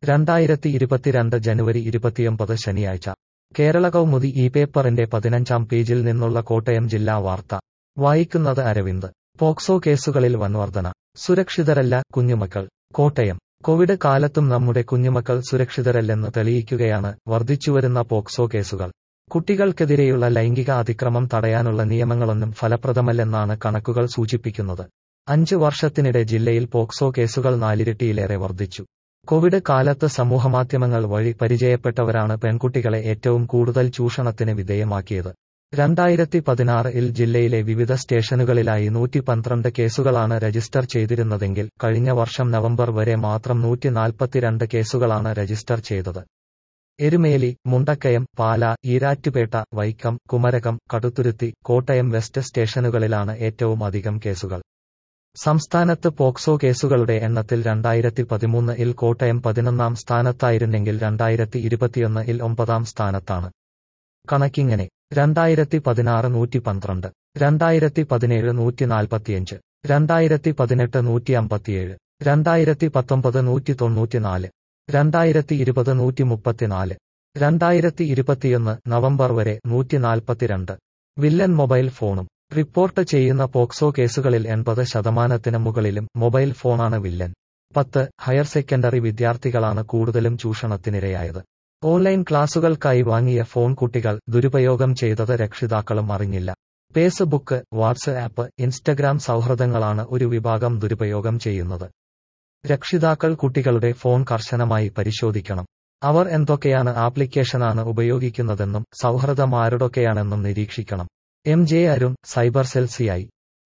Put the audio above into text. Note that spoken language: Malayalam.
രണ്ടായിരത്തി ഇരുപത്തിരണ്ട് ജനുവരി ഇരുപത്തിയൊമ്പത് ശനിയാഴ്ച കേരള കൗമുദി ഈ പേപ്പറിന്റെ പതിനഞ്ചാം പേജിൽ നിന്നുള്ള കോട്ടയം ജില്ലാ വാർത്ത വായിക്കുന്നത് അരവിന്ദ് പോക്സോ കേസുകളിൽ വൻവർധന സുരക്ഷിതരല്ല കുഞ്ഞുമക്കൾ കോട്ടയം കോവിഡ് കാലത്തും നമ്മുടെ കുഞ്ഞുമക്കൾ സുരക്ഷിതരല്ലെന്ന് തെളിയിക്കുകയാണ് വർദ്ധിച്ചുവരുന്ന പോക്സോ കേസുകൾ കുട്ടികൾക്കെതിരെയുള്ള ലൈംഗിക അതിക്രമം തടയാനുള്ള നിയമങ്ങളൊന്നും ഫലപ്രദമല്ലെന്നാണ് കണക്കുകൾ സൂചിപ്പിക്കുന്നത് അഞ്ച് വർഷത്തിനിടെ ജില്ലയിൽ പോക്സോ കേസുകൾ നാലിരട്ടിയിലേറെ വർദ്ധിച്ചു കോവിഡ് കാലത്ത് സമൂഹമാധ്യമങ്ങൾ വഴി പരിചയപ്പെട്ടവരാണ് പെൺകുട്ടികളെ ഏറ്റവും കൂടുതൽ ചൂഷണത്തിന് വിധേയമാക്കിയത് രണ്ടായിരത്തി പതിനാറിൽ ജില്ലയിലെ വിവിധ സ്റ്റേഷനുകളിലായി നൂറ്റി പന്ത്രണ്ട് കേസുകളാണ് രജിസ്റ്റർ ചെയ്തിരുന്നതെങ്കിൽ കഴിഞ്ഞ വർഷം നവംബർ വരെ മാത്രം നൂറ്റി നാൽപ്പത്തിരണ്ട് കേസുകളാണ് രജിസ്റ്റർ ചെയ്തത് എരുമേലി മുണ്ടക്കയം പാല ഈരാറ്റുപേട്ട വൈക്കം കുമരകം കടുത്തുരുത്തി കോട്ടയം വെസ്റ്റ് സ്റ്റേഷനുകളിലാണ് ഏറ്റവും അധികം കേസുകൾ സംസ്ഥാനത്ത് പോക്സോ കേസുകളുടെ എണ്ണത്തിൽ രണ്ടായിരത്തി പതിമൂന്ന് ഇൽ കോട്ടയം പതിനൊന്നാം സ്ഥാനത്തായിരുന്നെങ്കിൽ രണ്ടായിരത്തി ഇരുപത്തിയൊന്ന് ഇൽ ഒമ്പതാം സ്ഥാനത്താണ് കണക്കിങ്ങനെ രണ്ടായിരത്തി പതിനാറ് നൂറ്റി പന്ത്രണ്ട് രണ്ടായിരത്തി പതിനേഴ് നൂറ്റി നാൽപ്പത്തിയഞ്ച് രണ്ടായിരത്തി പതിനെട്ട് നൂറ്റി അമ്പത്തിയേഴ് രണ്ടായിരത്തി പത്തൊമ്പത് നൂറ്റി തൊണ്ണൂറ്റിനാല് രണ്ടായിരത്തി ഇരുപത് നൂറ്റി മുപ്പത്തിനാല് രണ്ടായിരത്തി ഇരുപത്തിയൊന്ന് നവംബർ വരെ നൂറ്റി നാൽപ്പത്തിരണ്ട് വില്ലൻ മൊബൈൽ ഫോണും റിപ്പോർട്ട് ചെയ്യുന്ന പോക്സോ കേസുകളിൽ എൺപത് ശതമാനത്തിന് മുകളിലും മൊബൈൽ ഫോണാണ് വില്ലൻ പത്ത് ഹയർ സെക്കൻഡറി വിദ്യാർത്ഥികളാണ് കൂടുതലും ചൂഷണത്തിനിരയായത് ഓൺലൈൻ ക്ലാസുകൾക്കായി വാങ്ങിയ ഫോൺ കുട്ടികൾ ദുരുപയോഗം ചെയ്തത് രക്ഷിതാക്കളും അറിഞ്ഞില്ല ഫേസ്ബുക്ക് വാട്സ്ആപ്പ് ഇൻസ്റ്റഗ്രാം സൗഹൃദങ്ങളാണ് ഒരു വിഭാഗം ദുരുപയോഗം ചെയ്യുന്നത് രക്ഷിതാക്കൾ കുട്ടികളുടെ ഫോൺ കർശനമായി പരിശോധിക്കണം അവർ എന്തൊക്കെയാണ് ആപ്ലിക്കേഷനാണ് ഉപയോഗിക്കുന്നതെന്നും സൗഹൃദം ആരുടൊക്കെയാണെന്നും നിരീക്ഷിക്കണം M J Arun cyber cell CI